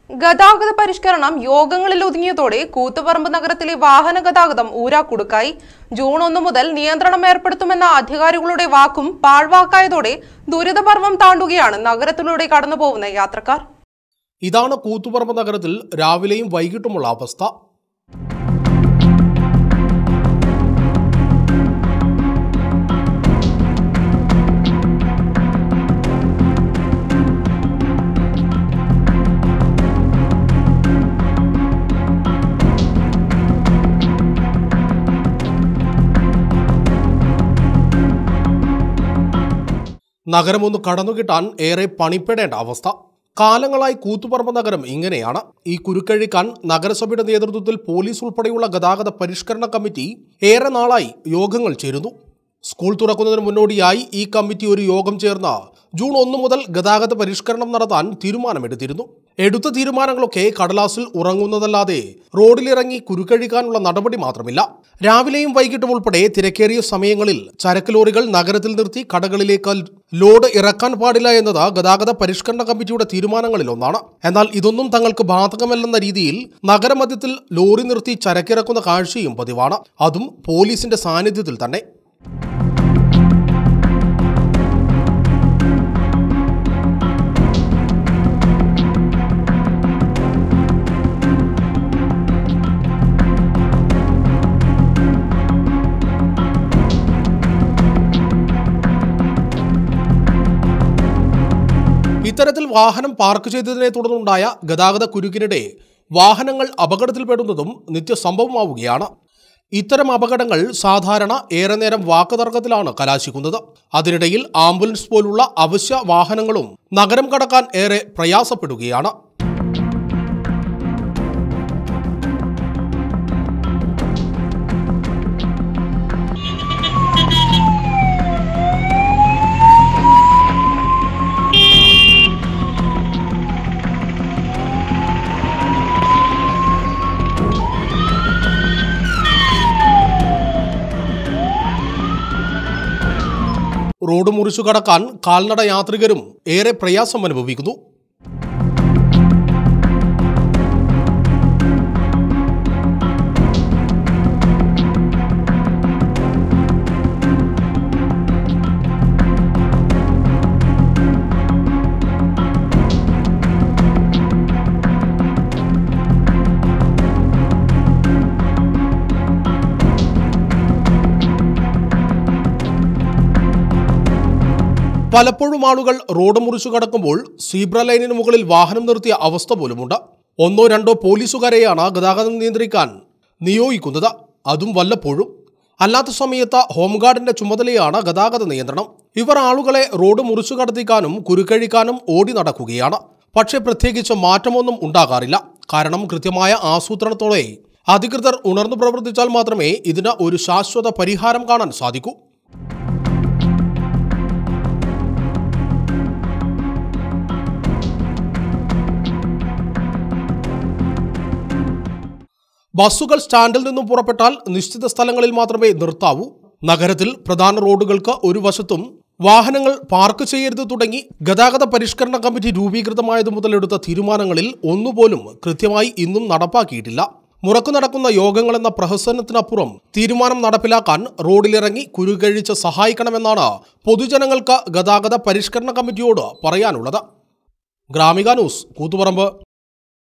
ഗതാഗത പരിഷ്കരണം യോഗങ്ങളിൽ ഒതുങ്ങിയതോടെ കൂത്തുപറമ്പ് നഗരത്തിലെ വാഹന ഗതാഗതം ഊരാക്കുടുക്കായി ജൂൺ ഒന്ന് മുതൽ നിയന്ത്രണം ഏർപ്പെടുത്തുമെന്ന അധികാരികളുടെ വാക്കും പാഴ്വാക്കായതോടെ ദുരിതപർവം താണ്ടുകയാണ് നഗരത്തിലൂടെ കടന്നുപോകുന്ന യാത്രക്കാർ ഇതാണ് കൂത്തുപറമ്പ് നഗരത്തിൽ രാവിലെയും വൈകിട്ടുമുള്ള അവസ്ഥ നഗരമൊന്ന് കടന്നുകിട്ടാൻ ഏറെ പണിപ്പെടേണ്ട അവസ്ഥ കാലങ്ങളായി കൂത്തുപറമ്പ് നഗരം ഇങ്ങനെയാണ് ഈ കുരുക്കഴിക്കാൻ നഗരസഭയുടെ നേതൃത്വത്തിൽ പോലീസ് ഉൾപ്പെടെയുള്ള ഗതാഗത പരിഷ്കരണ കമ്മിറ്റി ഏറെ നാളായി യോഗങ്ങൾ ചേരുന്നു സ്കൂൾ തുറക്കുന്നതിന് മുന്നോടിയായി ഈ കമ്മിറ്റി ഒരു യോഗം ചേർന്ന ജൂൺ ഒന്ന് മുതൽ ഗതാഗത പരിഷ്കരണം നടത്താൻ തീരുമാനമെടുത്തിരുന്നു എടുത്ത തീരുമാനങ്ങളൊക്കെ കടലാസിൽ ഉറങ്ങുന്നതല്ലാതെ റോഡിലിറങ്ങി കുരുക്കഴിക്കാനുള്ള നടപടി മാത്രമില്ല രാവിലെയും വൈകിട്ടും ഉൾപ്പെടെ തിരക്കേറിയ സമയങ്ങളിൽ ചരക്ക് ലോറികൾ നഗരത്തിൽ നിർത്തി കടകളിലേക്ക് ലോഡ് ഇറക്കാൻ പാടില്ല എന്നത് ഗതാഗത പരിഷ്കരണ കമ്മിറ്റിയുടെ തീരുമാനങ്ങളിലൊന്നാണ് എന്നാൽ ഇതൊന്നും തങ്ങൾക്ക് ബാധകമല്ലെന്ന രീതിയിൽ നഗരമധ്യത്തിൽ ലോറി നിർത്തി ചരക്കിറക്കുന്ന കാഴ്ചയും പതിവാണ് അതും പോലീസിന്റെ സാന്നിധ്യത്തിൽ തന്നെ ഇത്തരത്തിൽ വാഹനം പാർക്ക് ചെയ്തതിനെ തുടർന്നുണ്ടായ ഗതാഗത കുരുക്കിനിടെ വാഹനങ്ങൾ അപകടത്തിൽപ്പെടുന്നതും നിത്യസംഭവമാവുകയാണ് ഇത്തരം അപകടങ്ങൾ സാധാരണ ഏറെ നേരം വാക്കുതർക്കത്തിലാണ് കലാശിക്കുന്നത് അതിനിടയിൽ ആംബുലൻസ് പോലുള്ള അവശ്യ വാഹനങ്ങളും നഗരം കടക്കാൻ ഏറെ പ്രയാസപ്പെടുകയാണ് റോഡ് മുറിച്ചു കടക്കാൻ കാൽനട യാത്രികരും ഏറെ പ്രയാസം അനുഭവിക്കുന്നു പലപ്പോഴും ആളുകൾ റോഡ് മുറിച്ചു കടക്കുമ്പോൾ സീബ്ര ലൈനിന് മുകളിൽ വാഹനം നിർത്തിയ അവസ്ഥ പോലുമുണ്ട് ഒന്നോ രണ്ടോ പോലീസുകാരെയാണ് ഗതാഗതം നിയന്ത്രിക്കാൻ നിയോഗിക്കുന്നത് അതും വല്ലപ്പോഴും അല്ലാത്ത സമയത്ത് ഹോംഗാർഡിന്റെ ചുമതലയാണ് ഗതാഗത നിയന്ത്രണം ഇവർ ആളുകളെ റോഡ് മുറിച്ചു കടത്തിക്കാനും കുരുക്കഴിക്കാനും ഓടി നടക്കുകയാണ് പക്ഷേ പ്രത്യേകിച്ച് മാറ്റമൊന്നും ഉണ്ടാകാറില്ല കാരണം കൃത്യമായ ആസൂത്രണത്തോടെ അധികൃതർ ഉണർന്നു പ്രവർത്തിച്ചാൽ മാത്രമേ ഇതിന് ഒരു ശാശ്വത പരിഹാരം കാണാൻ സാധിക്കൂ ബസ്സുകൾ സ്റ്റാൻഡിൽ നിന്നും പുറപ്പെട്ടാൽ നിശ്ചിത സ്ഥലങ്ങളിൽ മാത്രമേ നിർത്താവൂ നഗരത്തിൽ പ്രധാന റോഡുകൾക്ക് ഒരു വശത്തും വാഹനങ്ങൾ പാർക്ക് ചെയ്യരുത് തുടങ്ങി ഗതാഗത പരിഷ്കരണ കമ്മിറ്റി രൂപീകൃതമായതു മുതൽ എടുത്ത തീരുമാനങ്ങളിൽ ഒന്നുപോലും കൃത്യമായി ഇന്നും നടപ്പാക്കിയിട്ടില്ല മുറക്കു നടക്കുന്ന യോഗങ്ങളെന്ന പ്രഹസനത്തിനപ്പുറം തീരുമാനം നടപ്പിലാക്കാൻ റോഡിലിറങ്ങി കുരുകഴിച്ച് സഹായിക്കണമെന്നാണ് പൊതുജനങ്ങൾക്ക് ഗതാഗത പരിഷ്കരണ കമ്മിറ്റിയോട് പറയാനുള്ളത് ഗ്രാമിക ന്യൂസ് കൂത്തുപറമ്പ്